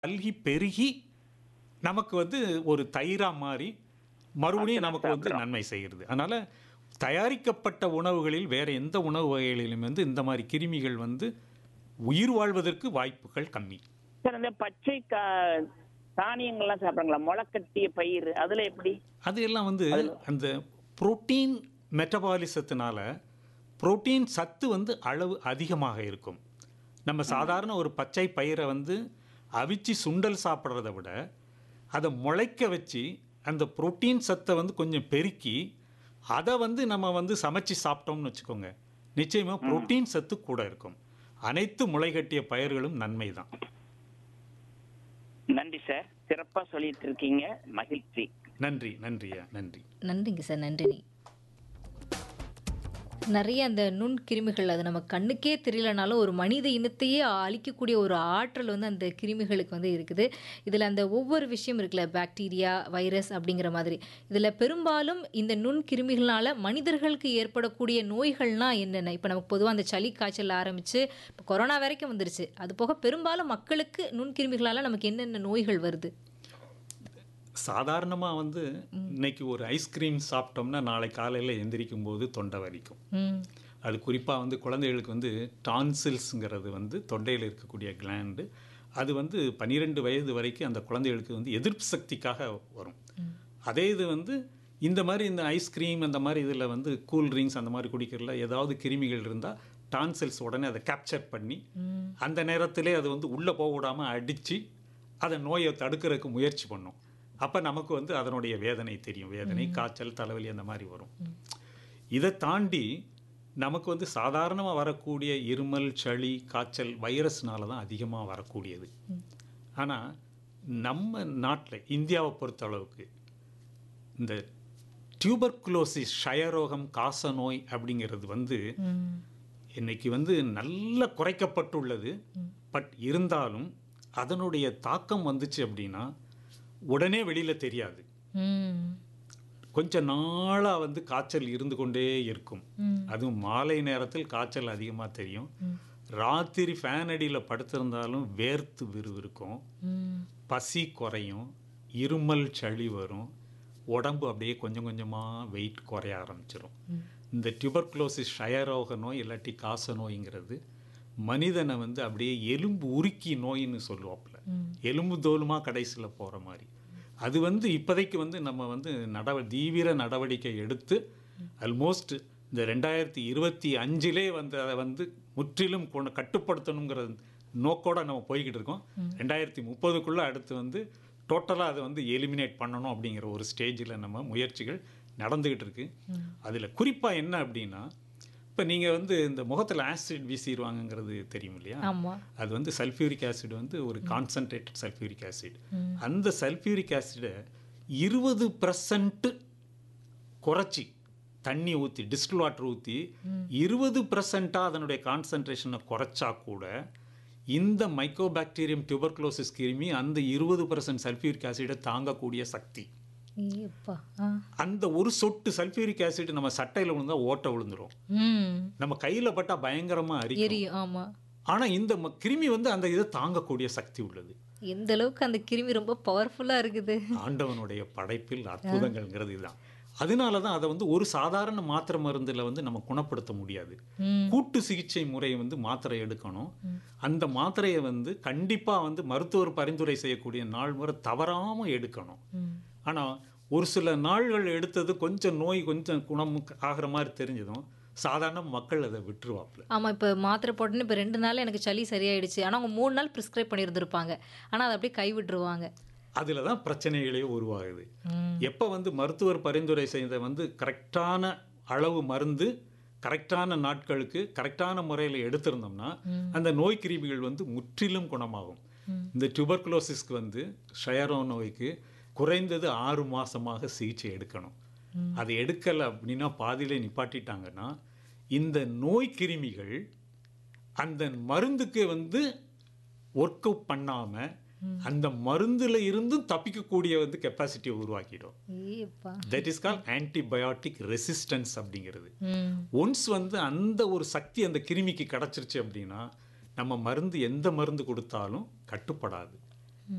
Algae பெருகி நமக்கு வந்து ஒரு தயிரா மாறி மறுபடியும் நமக்கு வந்து நன்மை செய்கிறது அதனால் தயாரிக்கப்பட்ட உணவுகளில் வேறு எந்த உணவு வகைகளிலும் வந்து இந்த மாதிரி கிருமிகள் வந்து உயிர் வாழ்வதற்கு வாய்ப்புகள் கம்மி சார் இந்த பச்சை கா- தானியங்கள்லாம் சாப்பிடுறாங்களா முளைக்கட்டிய பயிர் அதுல எப்படி அது எல்லாம் வந்து அந்த புரோட்டீன் மெட்டபாலிசத்தினால புரோட்டீன் சத்து வந்து அளவு அதிகமாக இருக்கும் நம்ம சாதாரண ஒரு பச்சை பயிரை வந்து அவிச்சு சுண்டல் சாப்பிட்றத விட அதை முளைக்க வச்சு அந்த புரோட்டீன் சத்தை வந்து கொஞ்சம் பெருக்கி அதை வந்து நம்ம வந்து சமைச்சு சாப்பிட்டோம்னு வச்சுக்கோங்க நிச்சயமாக புரோட்டீன் சத்து கூட இருக்கும் அனைத்து முளைகட்டிய பயிர்களும் நன்மை தான் நன்றி சார் சிறப்பா சொல்லிட்டு இருக்கீங்க மகிழ்ச்சி நன்றி நன்றியா நன்றி நன்றிங்க சார் நன்றி நிறைய அந்த நுண் கிருமிகள் அது நம்ம கண்ணுக்கே தெரியலனாலும் ஒரு மனித இனத்தையே அழிக்கக்கூடிய ஒரு ஆற்றல் வந்து அந்த கிருமிகளுக்கு வந்து இருக்குது இதில் அந்த ஒவ்வொரு விஷயம் இருக்குல்ல பாக்டீரியா வைரஸ் அப்படிங்கிற மாதிரி இதில் பெரும்பாலும் இந்த நுண் கிருமிகளால் மனிதர்களுக்கு ஏற்படக்கூடிய நோய்கள்னா என்னென்ன இப்போ நமக்கு பொதுவாக அந்த சளி காய்ச்சல் ஆரம்பித்து இப்போ கொரோனா வரைக்கும் வந்துருச்சு அது போக பெரும்பாலும் மக்களுக்கு நுண்கிருமிகளால் நமக்கு என்னென்ன நோய்கள் வருது சாதாரணமாக வந்து இன்னைக்கு ஒரு ஐஸ்கிரீம் சாப்பிட்டோம்னா நாளை காலையில் எந்திரிக்கும் போது தொண்டை வலிக்கும் ம் அது குறிப்பாக வந்து குழந்தைகளுக்கு வந்து டான்சில்ஸுங்கிறது வந்து தொண்டையில் இருக்கக்கூடிய கிளாண்டு அது வந்து பன்னிரெண்டு வயது வரைக்கும் அந்த குழந்தைகளுக்கு வந்து எதிர்ப்பு சக்திக்காக வரும் அதே இது வந்து இந்த மாதிரி இந்த ஐஸ்கிரீம் அந்த மாதிரி இதில் வந்து கூல் ட்ரிங்க்ஸ் அந்த மாதிரி குடிக்கிறதுல ஏதாவது கிருமிகள் இருந்தால் டான்சில்ஸ் உடனே அதை கேப்சர் பண்ணி அந்த நேரத்திலே அது வந்து உள்ளே போக விடாமல் அடித்து அதை நோயை தடுக்கிறதுக்கு முயற்சி பண்ணும் அப்போ நமக்கு வந்து அதனுடைய வேதனை தெரியும் வேதனை காய்ச்சல் தலைவலி அந்த மாதிரி வரும் இதை தாண்டி நமக்கு வந்து சாதாரணமாக வரக்கூடிய இருமல் சளி காய்ச்சல் வைரஸ்னால தான் அதிகமாக வரக்கூடியது ஆனால் நம்ம நாட்டில் இந்தியாவை பொறுத்த அளவுக்கு இந்த டியூபர்குலோசிஸ் க்ஷயரோகம் காசநோய் அப்படிங்கிறது வந்து ம் இன்னைக்கு வந்து நல்ல குறைக்கப்பட்டுள்ளது பட் இருந்தாலும் அதனுடைய தாக்கம் வந்துச்சு அப்படின்னா உடனே வெளியில் தெரியாது ம் கொஞ்ச நாளாக வந்து காய்ச்சல் இருந்து கொண்டே இருக்கும் ம். அதுவும் மாலை நேரத்தில் காய்ச்சல் அதிகமாக தெரியும் ராத்திரி ஃபேன் அடியில் படுத்திருந்தாலும் வேர்த்து விறுவிறுக்கும் ம் பசி குறையும் இருமல் சளி வரும் உடம்பு அப்படியே கொஞ்சம் கொஞ்சமாக வெயிட் குறைய ஆரம்பிச்சிடும் இந்த டியூபர்குலோசிஸ் ஷயரோக நோய் இல்லாட்டி காச நோய்ங்கிறது மனிதனை வந்து அப்படியே எலும்பு உருக்கி நோயின்னு சொல்லுவாப்புல எலும்பு தோலுமா கடைசியில் போகிற மாதிரி அது வந்து இப்போதைக்கு வந்து நம்ம வந்து நடவ தீவிர நடவடிக்கை எடுத்து ஆல்மோஸ்ட் இந்த ரெண்டாயிரத்தி இருபத்தி அஞ்சிலே வந்து அதை வந்து முற்றிலும் கொண்டு கட்டுப்படுத்தணுங்கிற நோக்கோட நம்ம போய்கிட்டு இருக்கோம் ரெண்டாயிரத்தி முப்பதுக்குள்ளே அடுத்து வந்து டோட்டலாக அதை வந்து எலிமினேட் பண்ணணும் அப்படிங்கிற ஒரு ஸ்டேஜில் நம்ம முயற்சிகள் நடந்துக்கிட்டு இருக்கு அதில் குறிப்பாக என்ன அப்படின்னா இப்போ நீங்கள் வந்து இந்த முகத்தில் ஆசிட் வீசிடுவாங்கங்கிறது தெரியும் இல்லையா ஆமா அது வந்து சல்ஃபியூரிக் ஆசிட் வந்து ஒரு கான்சன்ட்ரேட்டட் சல்ஃபியூரிக் ஆசிட் அந்த சல்ஃபியூரிக் ஆசிடை இருபது பர்சன்ட் குறைச்சி தண்ணி ஊற்றி டிஸ்டில் வாட்டர் ஊற்றி இருபது பர்சண்ட்டாக அதனுடைய கான்சன்ட்ரேஷனை குறைச்சா கூட இந்த மைக்கோபாக்டீரியம் டியூபர்குலோசிஸ் கிருமி அந்த இருபது பர்சன்ட் சல்ஃபியூரிக் ஆசிடை தாங்கக்கூடிய சக்தி ஏப்பா ஆ அந்த ஒரு சொட்டு சல்ஃபியூரிக் ஆசிட் நம்ம சட்டையில் விழுந்தா ஓட்ட விழுந்துரும் ம் நம்ம கையில் பட்டா பயங்கரமா அரிக்கும் எரியும் ஆமா ஆனா இந்த ம- கிருமி வந்து அந்த இதை தாங்கக்கூடிய சக்தி உள்ளது எந்த அளவுக்கு அந்த கிருமி ரொம்ப பவர்ஃபுல்லா இருக்குது ஆண்டவனுடைய படைப்பில் அற்புதங்கள்ங்கிறது இதுதான் அதனால தான் அதை வந்து ஒரு சாதாரண மாத்திரை மருந்துல வந்து நம்ம குணப்படுத்த முடியாது ம். கூட்டு சிகிச்சை முறை வந்து மாத்திரை எடுக்கணும் அந்த மாத்திரையை வந்து கண்டிப்பா வந்து மருத்துவர் பரிந்துரை செய்யக்கூடிய நாள் முறை தவறாம எடுக்கணும் ம். ஆனா ஒரு சில நாள்கள் எடுத்தது கொஞ்சம் நோய் கொஞ்சம் குணம் ஆகிற மாதிரி தெரிஞ்சதும் சாதாரண மக்கள் அதை விட்டுருவாப்புல ஆமா இப்போ மாத்திரை போட்டோன்னு இப்போ ரெண்டு நாள் எனக்கு சளி சரியாயிடுச்சு ஆனா அவங்க மூணு நாள் ப்ரிஸ்கிரைப் பண்ணியிருந்திருப்பாங்க ஆனா அதை அப்படியே கை விட்டுருவாங்க அதில் தான் பிரச்சனைகளே உருவாகுது ம். எப்போ வந்து மருத்துவர் பரிந்துரை செய்த வந்து கரெக்டான அளவு மருந்து கரெக்டான நாட்களுக்கு கரெக்டான முறையில் எடுத்திருந்தோம்னா அந்த நோய் கிருமிகள் வந்து முற்றிலும் குணமாகும் இந்த டியூபர்குலோசிஸ்க்கு வந்து ஷயரோ நோய்க்கு குறைந்தது ஆறு மாசமாக சிகிச்சை எடுக்கணும் அதை எடுக்கலை அப்படின்னா பாதியிலே நிப்பாட்டிட்டாங்கன்னா இந்த நோய் கிருமிகள் அந்த மருந்துக்கு வந்து ஒர்க் அவுட் பண்ணாம அந்த மருந்துல இருந்தும் தப்பிக்கக்கூடிய வந்து கெப்பாசிட்டியை உருவாக்கிடும் ஏப்பா that is call antibiotic resistance அப்படிங்கிறது ம் ஒன்ஸ் வந்து அந்த ஒரு சக்தி அந்த கிருமிக்கு கிடைச்சிருச்சு அப்படின்னா நம்ம மருந்து எந்த மருந்து கொடுத்தாலும் கட்டுப்படாது